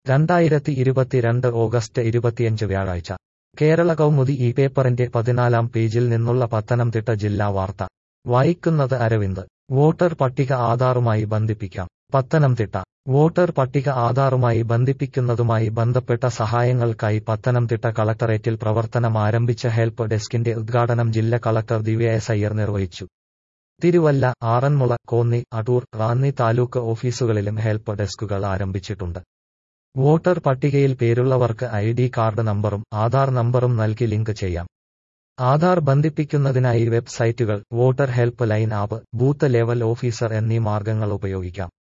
രണ്ടായിരത്തി ഇരുപത്തിരണ്ട് ഓഗസ്റ്റ് ഇരുപത്തിയഞ്ച് വ്യാഴാഴ്ച കേരള കൗമുദി ഈ പേപ്പറിന്റെ പതിനാലാം പേജിൽ നിന്നുള്ള പത്തനംതിട്ട ജില്ലാ വാർത്ത വായിക്കുന്നത് അരവിന്ദ് വോട്ടർ പട്ടിക ആധാറുമായി ബന്ധിപ്പിക്കാം പത്തനംതിട്ട വോട്ടർ പട്ടിക ആധാറുമായി ബന്ധിപ്പിക്കുന്നതുമായി ബന്ധപ്പെട്ട സഹായങ്ങൾക്കായി പത്തനംതിട്ട കളക്ടറേറ്റിൽ പ്രവർത്തനം ആരംഭിച്ച ഹെൽപ്പ് ഡെസ്കിന്റെ ഉദ്ഘാടനം ജില്ലാ കളക്ടർ ദിവ്യ എസ് അയ്യർ നിർവഹിച്ചു തിരുവല്ല ആറന്മുള കോന്നി അടൂർ റാന്നി താലൂക്ക് ഓഫീസുകളിലും ഹെൽപ്പ് ഡെസ്കുകൾ ആരംഭിച്ചിട്ടുണ്ട് വോട്ടർ പട്ടികയിൽ പേരുള്ളവർക്ക് ഐ ഡി കാർഡ് നമ്പറും ആധാർ നമ്പറും നൽകി ലിങ്ക് ചെയ്യാം ആധാർ ബന്ധിപ്പിക്കുന്നതിനായി വെബ്സൈറ്റുകൾ voter help line app booth level officer എന്നീ മാർഗങ്ങൾ ഉപയോഗിക്കാം